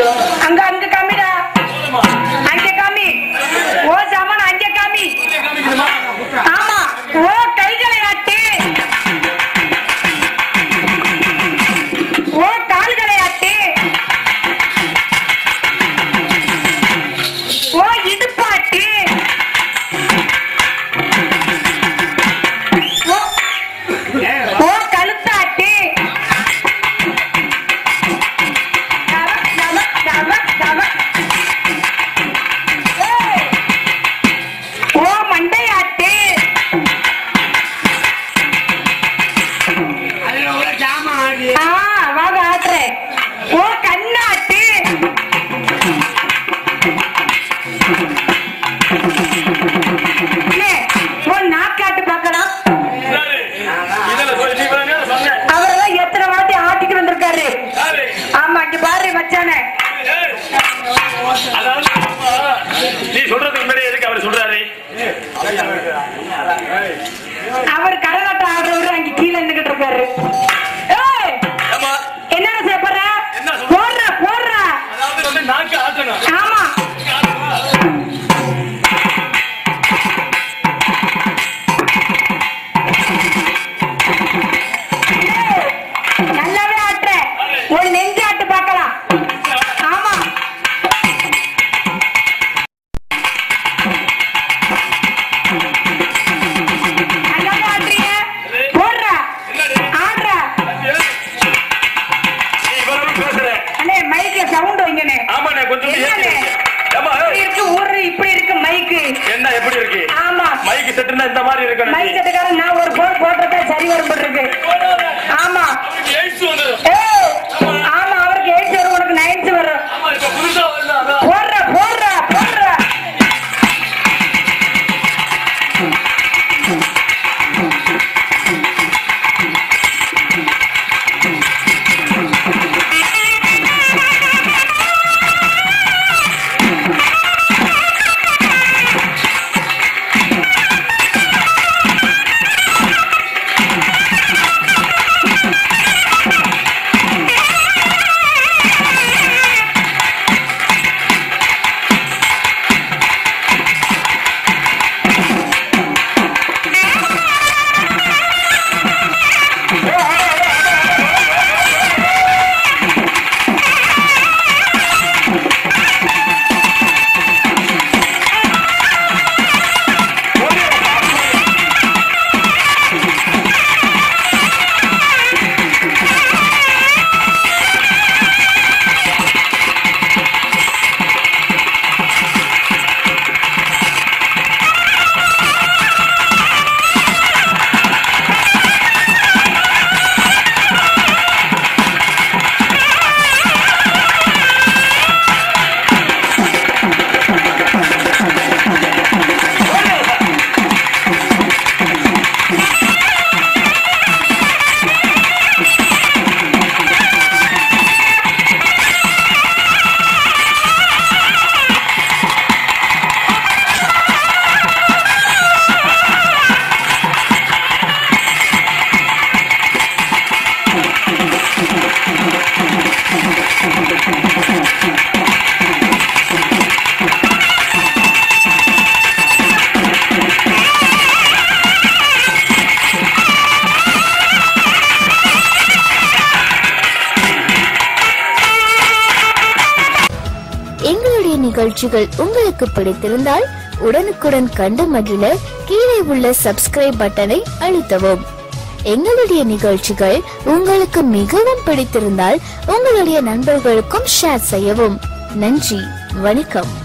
அங்க அங்க காமிடா அங்க காமி ஓ சாமான் அங்க காமி ஆமா ஓ கைகளை ஆட்டு ஓ கால்களை ஆட்டு ஓ இடுப்பாட்டு ஓ ஓ கழுத்தாட்டு தவக், தவக், தவக், தவக். ஏய். ஓ மண்டையாட்டு ஆ வாங்க ஆட்டுறேன் ஓ கண்ணாட்டு அண்ணே, ஓ நாக்காட்டு பார்க்கலாம் அவரெல்லாம் எத்தனை வாட்டி ஆட்டிட்டு வந்திருக்காரு ஆமா இங்க பாரு மச்சானே நீ சொல்றதுக்கு முன்னாடி எதுக்கு அவர் சொல்றாரு அவர் கரகாட்டம் ஆடுறவரு அங்க கீழே நின்னுகிட்டு இருக்காரு ஏய், ஆமா என்னடா செய்ய போற என்ன சொல்ற? போடுற போடுற அதாவது வந்து நாக்கு ஆட்டணும் ஆமா ஏய், நல்லாவே ஆட்டுற ஒரு நெஞ்சாட்டு பார்க்கலாம் ஆமா நல்லாவே ஆட்டுறீங்க போடுற ஆடுற நீ இவ்வளவு பேசுற அண்ணே மைக்ல சவுண்ட் வைங்கண்ணே ஆமாண்ணே கொஞ்சம் என்னண்ணே? ஏமா இப்படி இருக்கு ஊரு இப்படி இருக்கு மைக்கு என்ன எப்படி இருக்கு ஆமா மைக்கு செட்டுனா இந்த மாதிரி இருக்கணும் மைக் கட்டுக்காரன் நான் ஒரு போர் போட்டதா சரி வரும் போல இருக்கு ஆமா எய்ட்ஸ் வந்துடும் ஏய், ஆமா அவருக்கு எயிட் வரும் உனக்கு நைன்த் வரும் ஆமா இப்ப புதுசா வரல அதான் போடுற போடுற போடுற எங்களுடைய நிகழ்ச்சிகள் உங்களுக்கு பிடித்திருந்தால் உடனுக்குடன் கண்டு மகிழ கீழே உள்ள சப்ஸ்கிரைப் பட்டனை அழுத்தவும் எங்களுடைய நிகழ்ச்சிகள் உங்களுக்கு மிகவும் பிடித்திருந்தால் உங்களுடைய நண்பர்களுக்கும் ஷேர் செய்யவும் நன்றி வணக்கம்